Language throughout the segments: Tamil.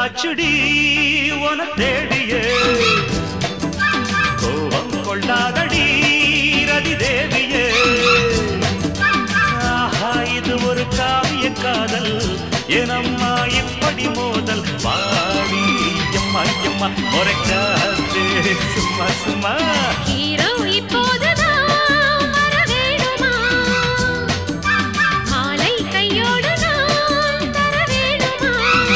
வந்தாச்சுடி உன தேடியே கோபம் கொள்ளாதடி ரதி தேவியே ஆஹா இது ஒரு காவிய காதல் எனம்மா இப்படி மோதல் பாடி எம்மா எம்மா முறைக்காதே சும்மா சும்மா ஹீரோ இப்போதுதான் வர வேணுமா மாலை கையோடு நான் தர வேணுமா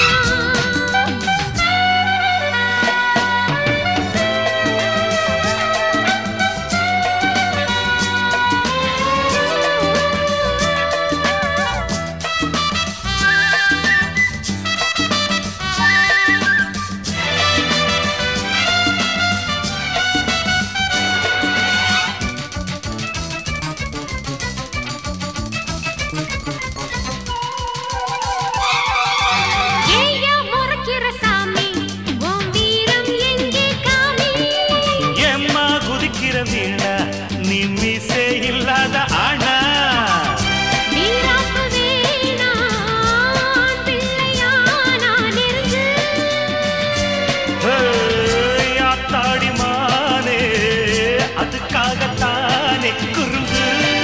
ஏய்யா முறைக்கிற சாமி உன் வீரம் எங்கே காமி எம்மா குதிக்கிற வீணா நீ மீசே இல்லாத ஆனா வீராப்பு வேணாம் பிள்ளையா நான் நெருங்கு ஏய், ஆத்தாடி மானே அதுக்காகத்தானே குறும்பு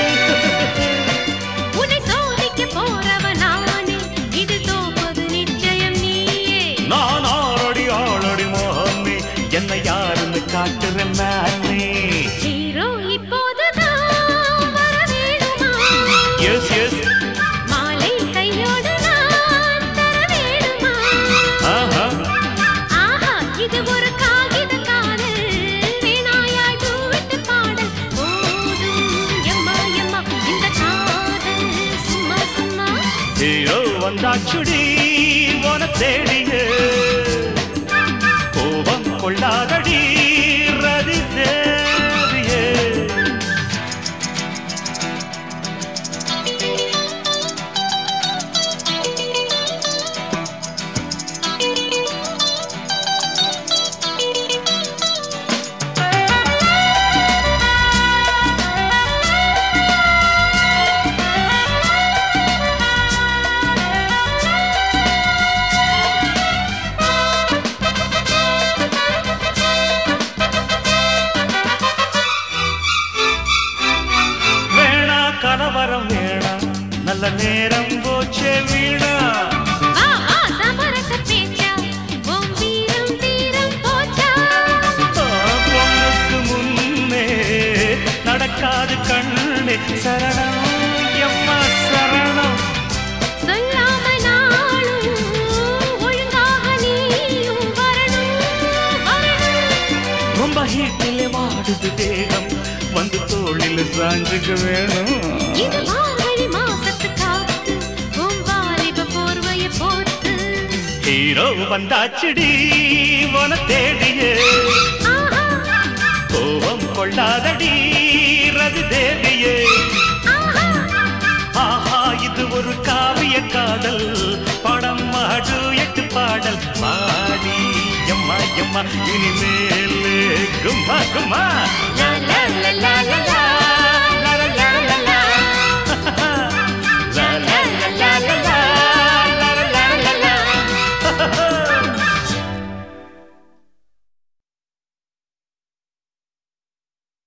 உன்னை சோதிக்க போறவன் நானே இது தோப்பது நிச்சயம் நீயே நான் ஆறடி ஆளடி மோகமே என்னை யாருன்னு காட்டுறேன் நானே ஹீரோ இப்போதுதான் வர வேணுமா எஸ் எஸ் மாலை கையோடு நான் தர வேணுமா ஆஹா ஆஹா இது ஒரு காகித காதல் வீணாயாய் தூவிட்டு பாடல் போதும் எம்மா எம்மா இந்த காதல் சும்மா சும்மா ஹீரோ வந்தாச்சுடி உன தேடியே கோபம் கொள்ளாதடி ரதி தேவியே வேணா கலவரம் வேணா நல்ல நேரம் போச்சே வீணா வா வா சமரச பேச்சா உன் வீரம் தீரம் போச்சா பொண்ணுக்கு முன்னே நடக்காது கண்ணே சரணம் எம்மா சரணம் சொல்லாம நாளும் ஒழுங்காக நீயும் வரணும் வரணும் ரொம்ப ஹீட்டிலே வாடுது தேகம் வந்து தோளில் சாஞ்சுக்க வேணும் இது மார்கழி மாசத்து காத்து உன் வாலிப போர்வைய போட்டு ஹீரோ வந்தாச்சுடி உன தேடியே ஆஹா கோபம் கொள்ளாதடி ரதி தேவியே ஆஹா ஆஹா இது ஒரு காவிய காதல் படம் மாடு எட்டு பாடல் பாடி எம்மா எம்மா இனிமேல் கும்மா கும்மா லா லா லா லா